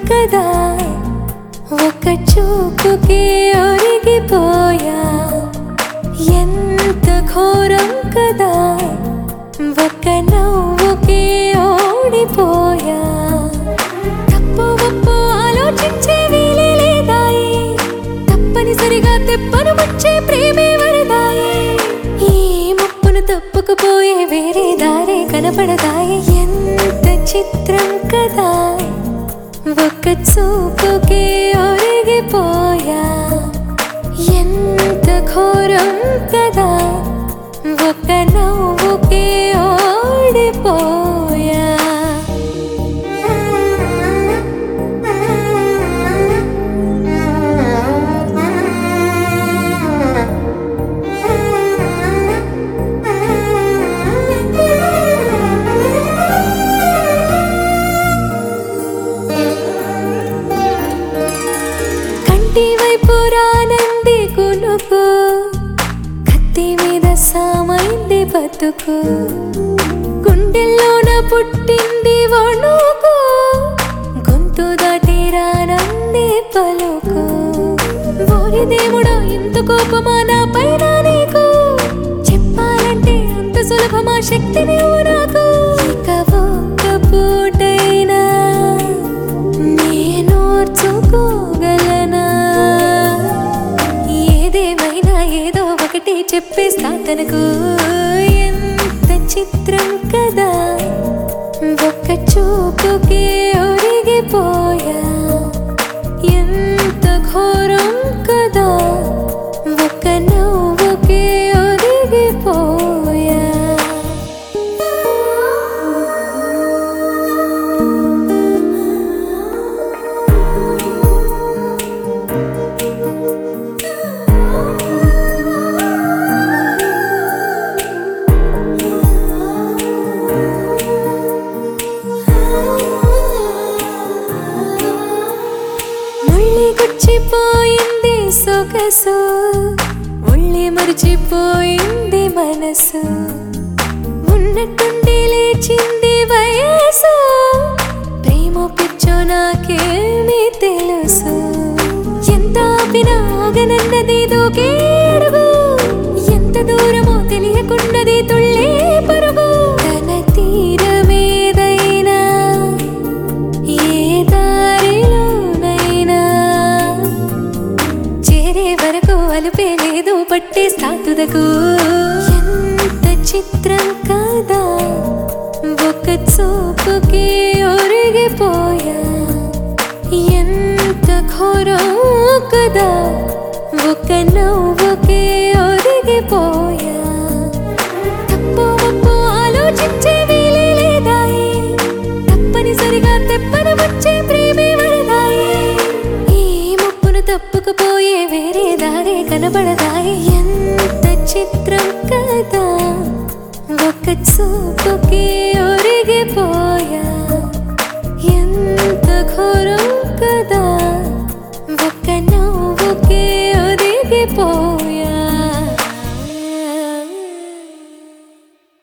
కదా ఒక చూపుకే ఒరిగిపోయా ఎంత ఘోరం కదా ఒక నవ్వుకే ఓడిపోయా తప్పు ఒప్పు ఆలోచించే వీలే లేదాయి తప్పనిసరిగా తెప్పను వచ్చే ప్రేమే వరదాయి ఈ ముప్పును తప్పుకుపోయే వేరే దారే కనపడదాయి ఎంత చిత్రం కదా ఒక్క చూపుకే ఒరిగిపోయా ఎంత ఘోరం కదా ఒక్క నవ్వుకే ఓడిపోయా కంటి వైపు రానంది కునుకు కత్తి మీద సామైంది బతుకు గుండెల్లోన పుట్టింది వణుకు గొంతు దాటి రానంది పలుకు ఓరి దేవుడా ఇంత కోపమా నా పైన నీకు చెప్పాలంటే అంత సులభమా శక్తి నీవు నాకు ఇక ఒక్క పూటైనా నేనోర్చుకోగలనా ఏదేమైనా ఏదో ఒకటి చెప్పేస్తా తనకు ఎంత చిత్రం కదా ఒక్క చూపుకే ఒరిగిపోయా ఎంత ఘోరం కదా ఒక్క నవ్వుకే ఒరిగిపోయా ముళ్ళి గుచ్చిపోయింది సొగసు ముళ్ళి మరిచిపోయింది మనసు ఉన్నట్టుండి లేచింది వయసు ప్రేమ పిచ్చో నాకేమీ తెలుసు ఎంత ఆపినా ఆగనన్నది దూకే అడుగు ఎంత దూరమో తెలియకున్నది తుళ్ళే పరుగు తన తీరమేదైనా ఏ దారిలోనైనా చేరే వరకు అలుపే లేదు పట్టే సాతుదకు ఎంత చిత్రం కాదా ఒక చూపుకి ఒరిగిపోయా ఎంత ఘోరం కదా